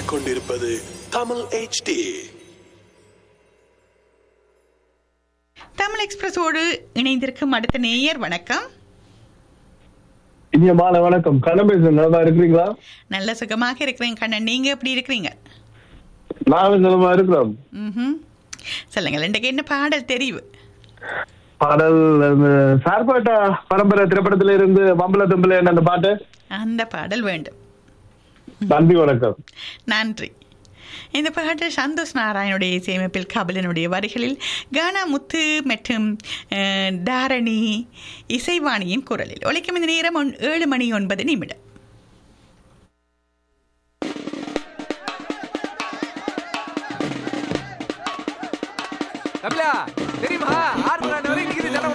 கேட்டுக்கொண்டிருப்பது தமிழ் HD தமிழ் எக்ஸ்பிரஸோடு இணைந்திருக்கும் அடுத்த நேயர் வணக்கம் இனிய மாலை வணக்கம் கண்ணன் பேசுறேன் நல்லா இருக்கிறீங்களா நல்ல சுகமாக இருக்கிறேன் கண்ணன் நீங்க எப்படி இருக்கிறீங்க நானும் நலமா இருக்கிறோம் ம் சொல்லுங்கள் இன்றைக்கு என்ன பாடல் தெரிவு பாடல் இந்த சார்பாட்டா பரம்பரை திரைப்படத்துல இருந்து வம்பல தும்பல என்ன அந்த பாட்டு அந்த பாடல் வேண்டும் நன்றி வணக்கம் நன்றி இந்த பாடல் சந்தோஷ் நாராயணுடைய இசையமைப்பில் கபிலனுடைய வரிகளில் கானா முத்து மற்றும் அஹ், தாரணி இசைவாணியின் குரலில் ஒலிக்கும் இந்த நேரம் ஒன்- ஏழு மணி ஒன்பது நிமிடம் கபிலா